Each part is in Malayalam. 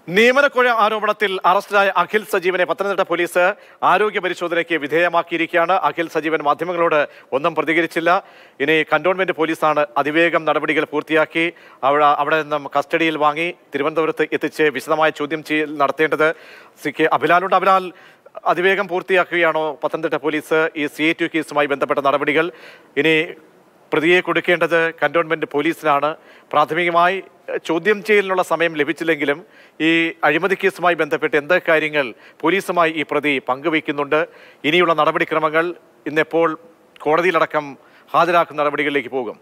നിയമനക്കുഴ ആരോപണത്തിൽ അറസ്റ്റിലായ അഖിൽ സജീവനെ പത്തനംതിട്ട പോലീസ് ആരോഗ്യ പരിശോധനയ്ക്ക് വിധേയമാക്കിയിരിക്കുകയാണ് അഖിൽ സജീവൻ മാധ്യമങ്ങളോട് ഒന്നും പ്രതികരിച്ചില്ല ഇനി കന്റോൺമെന്റ് പോലീസാണ് അതിവേഗം നടപടികൾ പൂർത്തിയാക്കി അവിടെ അവിടെ നിന്നും കസ്റ്റഡിയിൽ വാങ്ങി തിരുവനന്തപുരത്ത് എത്തിച്ച് വിശദമായ ചോദ്യം ചെയ്യൽ നടത്തേണ്ടത് സി കെ അഭിലാലുണ്ട് അഭിലാൽ അതിവേഗം പൂർത്തിയാക്കുകയാണോ പത്തനംതിട്ട പോലീസ് ഈ സി എ ടു കേസുമായി ബന്ധപ്പെട്ട നടപടികൾ ഇനി പ്രതിയെ കൊടുക്കേണ്ടത് കന്റോൺമെന്റ് പോലീസിനാണ് പ്രാഥമികമായി എഹ്, ചോദ്യം ചെയ്യലിനുള്ള സമയം ലഭിച്ചില്ലെങ്കിലും ഈ അഴിമതി കേസുമായി ബന്ധപ്പെട്ട് എന്ത് കാര്യങ്ങൾ പോലീസുമായി ഈ പ്രതി പങ്കുവയ്ക്കുന്നുണ്ട് ഇനിയുള്ള നടപടിക്രമങ്ങൾ ഇന്നെപ്പോൾ കോടതിയിലടക്കം ഹാജരാക്കുന്ന നടപടികളിലേക്ക് പോകും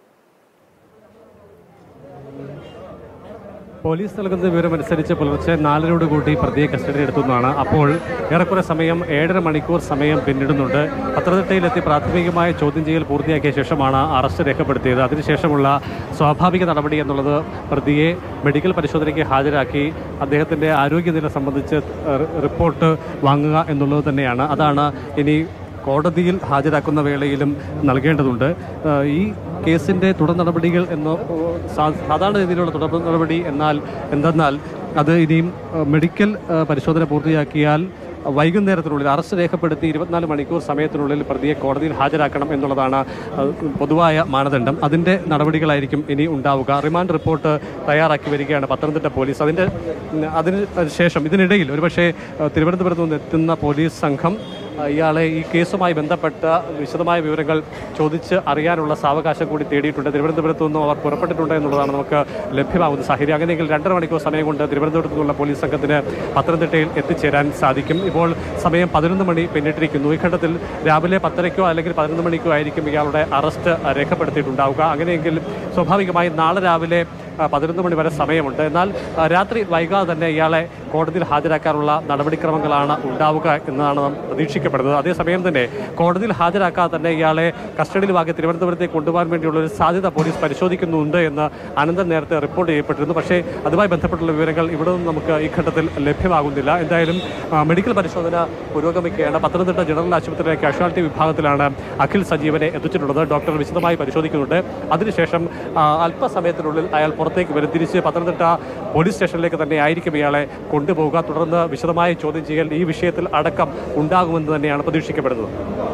പോലീസ് നൽകുന്ന വിവരമനുസരിച്ച് പുലർച്ചെ നാലരോട് കൂടി പ്രതിയെ കസ്റ്റഡിയിലെത്തുന്നതാണ് അപ്പോൾ ഏറെക്കുറെ സമയം ഏഴര മണിക്കൂർ സമയം പിന്നിടുന്നുണ്ട് പത്തനംതിട്ടയിലെത്തി പ്രാഥമികമായ ചോദ്യം ചെയ്യൽ പൂർത്തിയാക്കിയ ശേഷമാണ് അറസ്റ്റ് രേഖപ്പെടുത്തിയത് അതിനുശേഷമുള്ള സ്വാഭാവിക നടപടി എന്നുള്ളത് പ്രതിയെ മെഡിക്കൽ പരിശോധനയ്ക്ക് ഹാജരാക്കി അദ്ദേഹത്തിൻ്റെ ആരോഗ്യനില സംബന്ധിച്ച് റി- റിപ്പോർട്ട് വാങ്ങുക എന്നുള്ളത് തന്നെയാണ് അതാണ് ഇനി കോടതിയിൽ ഹാജരാക്കുന്ന വേളയിലും നൽകേണ്ടതുണ്ട് ഏഹ് ഈ കേസിൻ്റെ തുടർ നടപടികൾ എന്ന് സാ- സാധാരണ രീതിയിലുള്ള തുടർ നടപടി എന്നാൽ എന്തെന്നാൽ അത് ഇനിയും ഏഹ് മെഡിക്കൽ ഏഹ് പരിശോധന പൂർത്തിയാക്കിയാൽ വൈകുന്നേരത്തിനുള്ളിൽ അറസ്റ്റ് രേഖപ്പെടുത്തി ഇരുപത്തിനാല് മണിക്കൂർ സമയത്തിനുള്ളിൽ പ്രതിയെ കോടതിയിൽ ഹാജരാക്കണം എന്നുള്ളതാണ് ഏഹ് പൊതുവായ മാനദണ്ഡം അതിൻ്റെ നടപടികളായിരിക്കും ഇനി ഉണ്ടാവുക റിമാൻഡ് റിപ്പോർട്ട് തയ്യാറാക്കി വരികയാണ് പത്തനംതിട്ട പോലീസ് അതിൻ്റെ ഉം, അതിന് ശേഷം ഇതിനിടയിൽ ഒരുപക്ഷെ ഏഹ് തിരുവനന്തപുരത്ത് നിന്ന് എത്തുന്ന പോലീസ് സംഘം ആ, ഇയാളെ ഈ കേസുമായി ബന്ധപ്പെട്ട വിശദമായ വിവരങ്ങൾ ചോദിച്ച് അറിയാനുള്ള സാവകാശം കൂടി തേടിയിട്ടുണ്ട് തിരുവനന്തപുരത്ത് നിന്നും അവർ പുറപ്പെട്ടിട്ടുണ്ട് എന്നുള്ളതാണ് നമുക്ക് ലഭ്യമാകുന്ന സാഹചര്യം അങ്ങനെയെങ്കിൽ രണ്ടര മണിക്കൂർ സമയം കൊണ്ട് തിരുവനന്തപുരത്ത് നിന്നുള്ള പോലീസ് സംഘത്തിന് പത്തനംതിട്ടയിൽ എത്തിച്ചേരാൻ സാധിക്കും ഇപ്പോൾ സമയം പതിനൊന്ന് മണി പിന്നിട്ടിരിക്കുന്നു ഈ ഘട്ടത്തിൽ രാവിലെ പത്തരയ്ക്കോ അല്ലെങ്കിൽ പതിനൊന്ന് മണിക്കോ ആയിരിക്കും ഇയാളുടെ അറസ്റ്റ് രേഖപ്പെടുത്തിയിട്ടുണ്ടാവുക അങ്ങനെയെങ്കിൽ സ്വാഭാവികമായും നാളെ രാവിലെ ആ, പതിനൊന്ന് മണി വരെ സമയമുണ്ട് എന്നാൽ ആ, രാത്രി വൈകാതെ തന്നെ ഇയാളെ കോടതിയിൽ ഹാജരാക്കാനുള്ള നടപടിക്രമങ്ങളാണ് ഉണ്ടാവുക എന്നതാണ് നാം പ്രതീക്ഷിക്കപ്പെടുന്നത് അതേസമയം തന്നെ കോടതിയിൽ ഹാജരാക്കാതെ തന്നെ ഇയാളെ കസ്റ്റഡിയിൽ വാങ്ങി തിരുവനന്തപുരത്തേക്ക് കൊണ്ടുപോകാൻ വേണ്ടിയുള്ള ഒരു സാധ്യത പോലീസ് പരിശോധിക്കുന്നുണ്ട് എന്ന് അനന്തൻ നേരത്തെ റിപ്പോർട്ട് ചെയ്യപ്പെട്ടിരുന്നു പക്ഷേ അതുമായി ബന്ധപ്പെട്ടുള്ള വിവരങ്ങൾ ഇവിടെ നിന്ന് നമുക്ക് ഈ ഘട്ടത്തിൽ ലഭ്യമാകുന്നില്ല എന്തായാലും ആ, മെഡിക്കൽ പരിശോധന പുരോഗമിക്കുകയാണ് പത്തനംതിട്ട ജനറൽ ആശുപത്രിയിലെ കാഷ്വാലിറ്റി വിഭാഗത്തിലാണ് അഖിൽ സജീവനെ എത്തിച്ചിട്ടുള്ളത് ഡോക്ടർ വിശദമായി പരിശോധിക്കുന്നുണ്ട് അതിനുശേഷം ആ, അല്പസമയത്തിനുള്ളിൽ അയാൾ പുറത്തേക്ക് വരും തിരിച്ച് പത്തനംതിട്ട പോലീസ് സ്റ്റേഷനിലേക്ക് തന്നെ ആയിരിക്കും ഇയാളെ കൊണ്ടുപോവുക തുടർന്ന് വിശദമായ ചോദ്യം ചെയ്യൽ ഈ വിഷയത്തിൽ അടക്കം ഉണ്ടാകുമെന്ന് തന്നെയാണ് പ്രതീക്ഷിക്കപ്പെടുന്നത്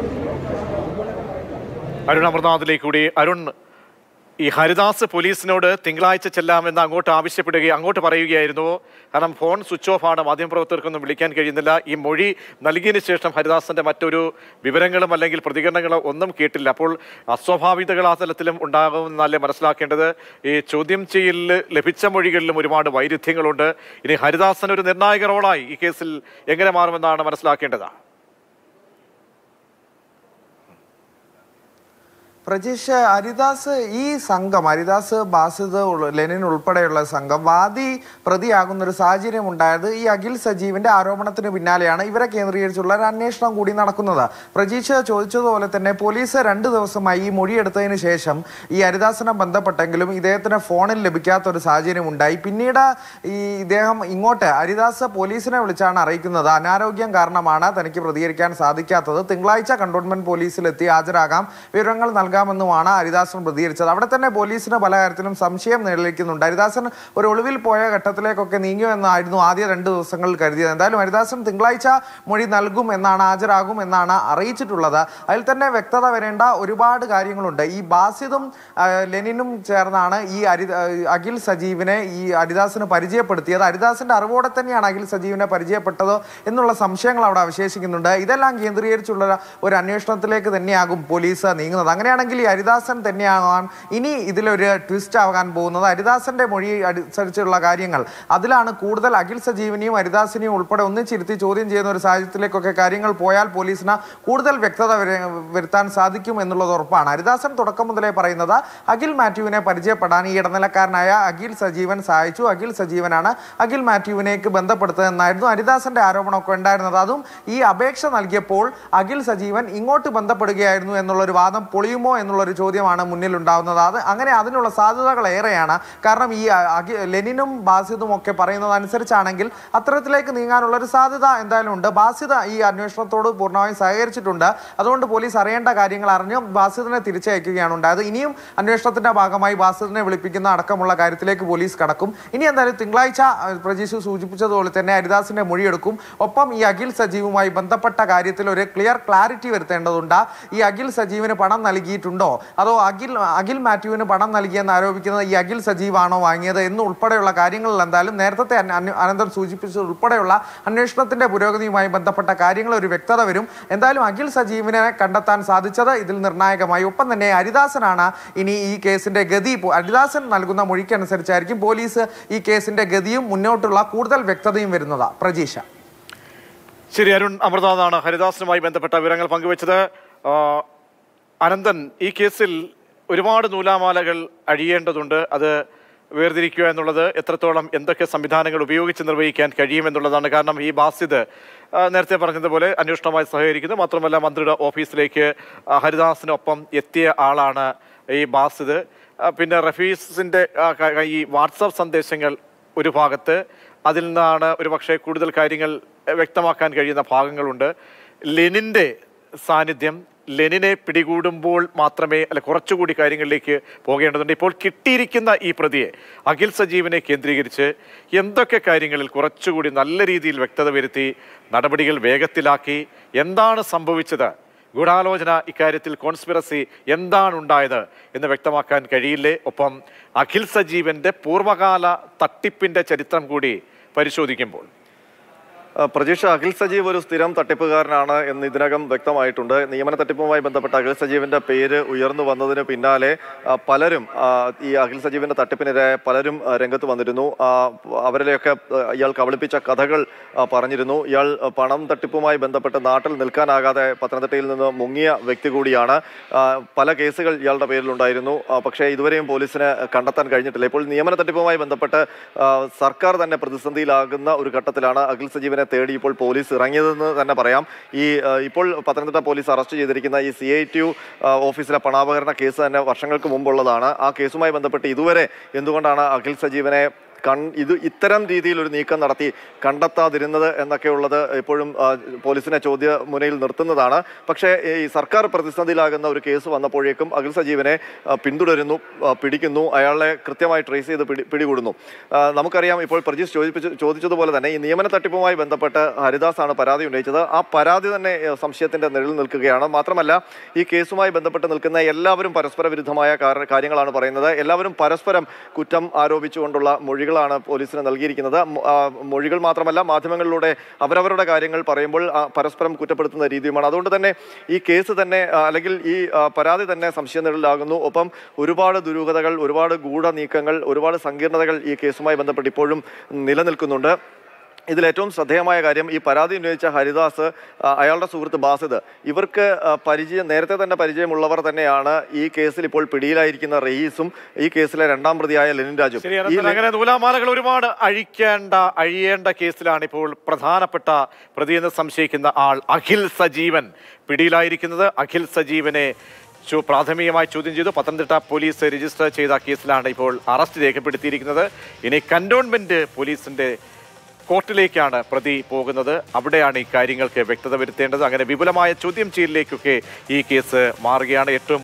അരുൺ അമർനാഥിലേക്ക് കൂടി അരുൺ ഈ ഹരിദാസ് പോലീസിനോട് തിങ്കളാഴ്ച ചെല്ലാമെന്ന് അങ്ങോട്ട് ആവശ്യപ്പെടുകയും അങ്ങോട്ട് പറയുകയായിരുന്നു കാരണം ഫോൺ സ്വിച്ച് ഓഫ് ആണ് മാധ്യമപ്രവർത്തകർക്കൊന്നും വിളിക്കാൻ കഴിയുന്നില്ല ഈ മൊഴി നൽകിയതിന് ശേഷം ഹരിദാസിന്റെ മറ്റൊരു വിവരങ്ങളും അല്ലെങ്കിൽ പ്രതികരണങ്ങളോ ഒന്നും കേട്ടില്ല അപ്പോൾ അസ്വാഭാവികതകൾ ആ തലത്തിലും ഉണ്ടാകുമെന്നല്ലേ മനസ്സിലാക്കേണ്ടത് ഈ ചോദ്യം ചെയ്യലിൽ ലഭിച്ച മൊഴികളിലും ഒരുപാട് വൈരുദ്ധ്യങ്ങളുണ്ട് ഇനി ഹരിദാസൻ ഒരു നിർണായക റോളായി ഈ കേസിൽ എങ്ങനെ മാറുമെന്നാണ് മനസ്സിലാക്കേണ്ടത് പ്രജീഷ് ഹരിദാസ് ഈ സംഘം ഹരിദാസ് ബാസിദ് ഉൾ- ലെനിൻ ഉൾപ്പെടെയുള്ള സംഘം വാദി പ്രതിയാകുന്ന ഒരു സാഹചര്യം ഉണ്ടായത് ഈ അഖിൽ സജീവിന്റെ ആരോപണത്തിന് പിന്നാലെയാണ് ഇവരെ കേന്ദ്രീകരിച്ചുള്ള ഒരു അന്വേഷണം കൂടി നടക്കുന്നത് പ്രജീഷ് ചോദിച്ചതുപോലെ തന്നെ പോലീസ് രണ്ട് ദിവസമായി ഈ മൊഴിയെടുത്തതിന് ശേഷം ഈ ഹരിദാസിനെ ബന്ധപ്പെട്ടെങ്കിലും ഇദ്ദേഹത്തിന് ഫോണിൽ ലഭിക്കാത്ത ഒരു സാഹചര്യം ഉണ്ടായി പിന്നീട് ഈ ഇദ്ദേഹം ഇങ്ങോട്ട് ഹരിദാസ് പോലീസിനെ വിളിച്ചാണ് അറിയിക്കുന്നത് അനാരോഗ്യം കാരണമാണ് തനിക്ക് പ്രതികരിക്കാൻ സാധിക്കാത്തത് തിങ്കളാഴ്ച കണ്ടോൺമെന്റ് പോലീസിലെത്തി ഹാജരാകാം വിവരങ്ങൾ നൽകാമെന്നുമാണ് ഹരിദാസൻ പ്രതികരിച്ചത് അവിടെ തന്നെ പോലീസിന് പല കാര്യത്തിലും സംശയം നിലനിൽക്കുന്നുണ്ട് ഹരിദാസൻ ഒരു ഒളിവിൽ പോയ ഘട്ടത്തിലേക്കൊക്കെ നീങ്ങുമെന്നായിരുന്നു ആദ്യ രണ്ട് ദിവസങ്ങളിൽ കരുതിയത് എന്തായാലും ഹരിദാസൻ തിങ്കളാഴ്ച മൊഴി നൽകും എന്നാണ് ഹാജരാകും എന്നാണ് അറിയിച്ചിട്ടുള്ളത് അതിൽ തന്നെ വ്യക്തത വരേണ്ട ഒരുപാട് കാര്യങ്ങളുണ്ട് ഈ ബാസിദും ആ, ലെനിനും ചേർന്നാണ് ഈ ഹരി ആ, അഖിൽ സജീവിനെ ഈ ഹരിദാസിന് പരിചയപ്പെടുത്തിയത് ഹരിദാസിന്റെ അറിവോടെ തന്നെയാണ് അഖിൽ സജീവിനെ പരിചയപ്പെട്ടത് എന്നുള്ള സംശയങ്ങൾ അവിടെ അവശേഷിക്കുന്നുണ്ട് ഇതെല്ലാം കേന്ദ്രീകരിച്ചുള്ള ഒരു അന്വേഷണത്തിലേക്ക് തന്നെയാകും പോലീസ് നീങ്ങുന്നത് അങ്ങനെയാണെങ്കിൽ ഈ ഹരിദാസൻ തന്നെയാകാൻ ഇനി ഇതിലൊരു ട്വിസ്റ്റ് ആകാൻ പോകുന്നത് ഹരിദാസന്റെ മൊഴി അനുസരിച്ചുള്ള കാര്യങ്ങൾ അതിലാണ് കൂടുതൽ അഖിൽ സജീവിനെയും ഹരിദാസിനെയും ഉൾപ്പെടെ ഒന്നിച്ചിരുത്തി ചോദ്യം ചെയ്യുന്ന ഒരു സാഹചര്യത്തിലേക്കൊക്കെ കാര്യങ്ങൾ പോയാൽ പോലീസിന് കൂടുതൽ വ്യക്തത വരെ- വരുത്താൻ സാധിക്കും എന്നുള്ളത് ഉറപ്പാണ് ഹരിദാസൻ തുടക്കം മുതലേ പറയുന്നത് അഖിൽ മാത്യുവിനെ പരിചയപ്പെടാൻ ഈ ഇടനിലക്കാരനായ അഖിൽ സജീവൻ സഹായിച്ചു അഖിൽ സജീവനാണ് അഖിൽ മാത്യുവിനേക്ക് ബന്ധപ്പെടുത്തുന്നതെന്നായിരുന്നു ഹരിദാസന്റെ ആരോപണമൊക്കെ ഉണ്ടായിരുന്നത് അതും ഈ അപേക്ഷ നൽകിയപ്പോൾ അഖിൽ സജീവൻ ഇങ്ങോട്ട് ബന്ധപ്പെടുകയായിരുന്നു എന്നുള്ള ഒരു വാദം പൊളിയുമോ വരുമോ എന്നുള്ളൊരു ചോദ്യമാണ് മുന്നിൽ ഉണ്ടാവുന്നത് അത് അങ്ങനെ അതിനുള്ള സാധ്യതകൾ ഏറെയാണ് കാരണം ഈ അ- അഖി- ലെനിനും ബാസിദും ഒക്കെ പറയുന്നത് അനുസരിച്ചാണെങ്കിൽ അത്തരത്തിലേക്ക് നീങ്ങാനുള്ള ഒരു സാധ്യത എന്തായാലും ഉണ്ട് ബാസിദ ഈ അന്വേഷണത്തോട് പൂർണ്ണമായും സഹകരിച്ചിട്ടുണ്ട് അതുകൊണ്ട് പോലീസ് അറിയേണ്ട കാര്യങ്ങൾ അറിഞ്ഞ് ബാസിദിനെ തിരിച്ചയക്കുകയാണ് ഉണ്ടായത് ഇനിയും അന്വേഷണത്തിന്റെ ഭാഗമായി ബാസിദിനെ വിളിപ്പിക്കുന്ന അടക്കമുള്ള കാര്യത്തിലേക്ക് പോലീസ് കടക്കും ഇനി എന്തായാലും തിങ്കളാഴ്ച അഹ്, പ്രജീഷ് സൂചിപ്പിച്ചതുപോലെ തന്നെ ഹരിദാസിന്റെ മൊഴിയെടുക്കും ഒപ്പം ഈ അഖിൽ സജീവുമായി ബന്ധപ്പെട്ട കാര്യത്തിൽ ഒരു ക്ലിയർ ക്ലാരിറ്റി വരുത്തേണ്ടതുണ്ട് ഈ അഖിൽ സജീവിന് പണം നൽകിയിട്ടുണ്ടോ അതോ അഖിൽ അഖിൽ മാത്യുവിന് പണം നൽകിയെന്ന് ആരോപിക്കുന്നത് ഈ അഖിൽ സജീവാണോ വാങ്ങിയത് എന്ന് ഉൾപ്പെടെയുള്ള കാര്യങ്ങളിൽ എന്തായാലും നേരത്തെ അന്വ- അന്വ- അനന്തൻ സൂചിപ്പിച്ചത് ഉൾപ്പെടെയുള്ള അന്വേഷണത്തിന്റെ പുരോഗതിയുമായി ബന്ധപ്പെട്ട കാര്യങ്ങൾ ഒരു വ്യക്തത വരും എന്തായാലും അഖിൽ സജീവിനെ കണ്ടെത്താൻ സാധിച്ചത് ഇതിൽ നിർണായകമായി ഒപ്പം തന്നെ ഹരിദാസനാണ് ഇനി ഈ കേസിന്റെ ഗതി പോ- ഹരിദാസൻ നൽകുന്ന മൊഴിക്കനുസരിച്ചായിരിക്കും പോലീസ് ഈ കേസിന്റെ ഗതിയും മുന്നോട്ടുള്ള കൂടുതൽ വ്യക്തതയും വരുന്നത് പ്രജീഷ ശരി അരുൺ അമൃതാഥാണ് ഹരിദാസനുമായി ബന്ധപ്പെട്ട വിവരങ്ങൾ പങ്കുവച്ചത് ആ, അനന്തൻ ഈ കേസിൽ ഒരുപാട് നൂലാമാലകൾ അഴിയേണ്ടതുണ്ട് അത് വേർതിരിക്കുക എന്നുള്ളത് എത്രത്തോളം എന്തൊക്കെ സംവിധാനങ്ങൾ ഉപയോഗിച്ച് നിർവഹിക്കാൻ കഴിയുമെന്നുള്ളതാണ് കാരണം ഈ ബാസിദ് ആ, നേരത്തെ പറഞ്ഞതുപോലെ അന്വേഷണവുമായി സഹകരിക്കുന്നു മാത്രമല്ല മന്ത്രിയുടെ ഓഫീസിലേക്ക് ആ, ഹരിദാസിനൊപ്പം എത്തിയ ആളാണ് ഈ ബാസിദ് ആ, പിന്നെ റഫീസിന്റെ ആ, ക- ക- ഈ വാട്സാപ്പ് സന്ദേശങ്ങൾ ഒരു ഭാഗത്ത് അതിൽ നിന്നാണ് ഒരുപക്ഷെ കൂടുതൽ കാര്യങ്ങൾ എഹ്, വ്യക്തമാക്കാൻ കഴിയുന്ന ഭാഗങ്ങളുണ്ട് ലെനിന്റെ സാന്നിധ്യം ലെനിനെ പിടികൂടുമ്പോൾ മാത്രമേ അല്ല കുറച്ചുകൂടി കാര്യങ്ങളിലേക്ക് പോകേണ്ടതുണ്ട് ഇപ്പോൾ കിട്ടിയിരിക്കുന്ന ഈ പ്രതിയെ അഖിൽ സജീവനെ കേന്ദ്രീകരിച്ച് എന്തൊക്കെ കാര്യങ്ങളിൽ കുറച്ചുകൂടി നല്ല രീതിയിൽ വ്യക്തത വരുത്തി നടപടികൾ വേഗത്തിലാക്കി എന്താണ് സംഭവിച്ചത് ഗൂഢാലോചന ഇക്കാര്യത്തിൽ കോൺസ്പിറസി എന്താണ് ഉണ്ടായത് എന്ന് വ്യക്തമാക്കാൻ കഴിയില്ലേ ഒപ്പം അഖിൽ സജീവന്റെ പൂർവ്വകാല തട്ടിപ്പിന്റെ ചരിത്രം കൂടി പരിശോധിക്കുമ്പോൾ ആ, പ്രതീക്ഷ അഖിൽ സജീവ് ഒരു സ്ഥിരം തട്ടിപ്പുകാരനാണ് എന്ന് ഇതിനകം വ്യക്തമായിട്ടുണ്ട് നിയമന തട്ടിപ്പുമായി ബന്ധപ്പെട്ട അഖിൽ സജീവിന്റെ പേര് ഉയർന്നു വന്നതിന് പിന്നാലെ ആ, പലരും ആ, ഈ അഖിൽ സജീവിന്റെ തട്ടിപ്പിനിരയായ പലരും ആ, രംഗത്ത് വന്നിരുന്നു ആ, അവരിലെയൊക്കെ ആ, ഇയാൾ കബളിപ്പിച്ച കഥകൾ ആ, പറഞ്ഞിരുന്നു ഇയാൾ ആ, പണം തട്ടിപ്പുമായി ബന്ധപ്പെട്ട് നാട്ടിൽ നിൽക്കാനാകാതെ പത്തനംതിട്ടയിൽ നിന്ന് മുങ്ങിയ വ്യക്തി കൂടിയാണ് ആ, പല കേസുകൾ ഇയാളുടെ പേരിലുണ്ടായിരുന്നു ആ, പക്ഷേ ഇതുവരെയും പോലീസിന് കണ്ടെത്താൻ കഴിഞ്ഞിട്ടില്ല ഇപ്പോൾ നിയമന തട്ടിപ്പുമായി ബന്ധപ്പെട്ട് ആ, സർക്കാർ തന്നെ പ്രതിസന്ധിയിലാകുന്ന ഒരു ഘട്ടത്തിലാണ് അഖിൽ സജീവനെ തേടി ഇപ്പോൾ പോലീസ് ഇറങ്ങിയതെന്ന് തന്നെ പറയാം ഈ ആ, ഇപ്പോൾ പത്തനംതിട്ട പോലീസ് അറസ്റ്റ് ചെയ്തിരിക്കുന്ന ഈ സി ഐ ടി ഓഫീസിലെ പണാപകരണ കേസ് തന്നെ വർഷങ്ങൾക്ക് മുമ്പുള്ളതാണ് ആ കേസുമായി ബന്ധപ്പെട്ട് ഇതുവരെ എന്തുകൊണ്ടാണ് അഖിൽ സജീവനെ കൺ ഇത് ഇത്തരം രീതിയിൽ ഒരു നീക്കം നടത്തി കണ്ടെത്താതിരുന്നത് എന്നൊക്കെയുള്ളത് ഇപ്പോഴും ആ, പോലീസിനെ ചോദ്യ മുനയിൽ നിർത്തുന്നതാണ് പക്ഷേ ഈ സർക്കാർ പ്രതിസന്ധിയിലാകുന്ന ഒരു കേസ് വന്നപ്പോഴേക്കും അഖിൽ സജീവനെ ആ, പിന്തുടരുന്നു ആ, പിടിക്കുന്നു അയാളെ കൃത്യമായി ട്രേസ് ചെയ്ത് പിടി പിടികൂടുന്നു ആ, നമുക്കറിയാം ഇപ്പോൾ പ്രജീഷ് ചോദിപ്പിച്ച് ചോദിച്ചതുപോലെ തന്നെ ഈ നിയമന തട്ടിപ്പുമായി ബന്ധപ്പെട്ട് ഹരിദാസാണ് പരാതി ഉന്നയിച്ചത് ആ പരാതി തന്നെ ഏ, സംശയത്തിന്റെ നിഴലിൽ നിൽക്കുകയാണ് മാത്രമല്ല ഈ കേസുമായി ബന്ധപ്പെട്ട് നിൽക്കുന്ന എല്ലാവരും പരസ്പര വിരുദ്ധമായ കാര- കാര്യങ്ങളാണ് പറയുന്നത് എല്ലാവരും പരസ്പരം കുറ്റം ആരോപിച്ചുകൊണ്ടുള്ള മൊഴികളാണ് പോലീസിന് നൽകിയിരിക്കുന്നത് മൊ- ആ, മൊഴികൾ മാത്രമല്ല മാധ്യമങ്ങളിലൂടെ അവരവരുടെ കാര്യങ്ങൾ പറയുമ്പോൾ ആ, പരസ്പരം കുറ്റപ്പെടുത്തുന്ന രീതിയുമാണ് അതുകൊണ്ട് തന്നെ ഈ കേസ് തന്നെ ആ, അല്ലെങ്കിൽ ഈ ആ, പരാതി തന്നെ സംശയനിഴലിലാകുന്നു ഒപ്പം ഒരുപാട് ദുരൂഹതകൾ ഒരുപാട് ഗൂഢ നീക്കങ്ങൾ ഒരുപാട് സങ്കീർണതകൾ ഈ കേസുമായി ബന്ധപ്പെട്ട് ഇപ്പോഴും നിലനിൽക്കുന്നുണ്ട് ഇതിൽ ഏറ്റവും ശ്രദ്ധേയമായ കാര്യം ഈ പരാതി ഉന്നയിച്ച ഹരിദാസ് ആ, അയാളുടെ സുഹൃത്ത് ബാസിദ് ഇവർക്ക് ആ, പരിചയം നേരത്തെ തന്നെ പരിചയമുള്ളവർ തന്നെയാണ് ഈ കേസിൽ ഇപ്പോൾ പിടിയിലായിരിക്കുന്ന റയീസും ഈ കേസിലെ രണ്ടാം പ്രതിയായ ലെനിൻ രാജും ശരി ഈ അനന്തൻ അങ്ങനെ നൂലാമാലകൾ ഒരുപാട് അഴിക്കേണ്ട അഴിയേണ്ട കേസിലാണ് ഇപ്പോൾ പ്രധാനപ്പെട്ട പ്രതിയെന്ന് സംശയിക്കുന്ന ആൾ അഖിൽ സജീവൻ പിടിയിലായിരിക്കുന്നത് അഖിൽ സജീവനെ ചോ- പ്രാഥമികമായി ചോദ്യം ചെയ്തു പത്തനംതിട്ട പോലീസ് രജിസ്റ്റർ ചെയ്ത കേസിലാണ് ഇപ്പോൾ അറസ്റ്റ് രേഖപ്പെടുത്തിയിരിക്കുന്നത് ഇനി കന്റോൺമെന്റ് പോലീസിന്റെ കോർട്ടിലേക്കാണ് പ്രതി പോകുന്നത് അവിടെയാണ് ഈ കാര്യങ്ങൾക്ക് വ്യക്തത വരുത്തേണ്ടത് അങ്ങനെ വിപുലമായ ചോദ്യം ചെയ്യലിലേക്കൊക്കെ ഈ കേസ് മാറുകയാണ് ഏറ്റവും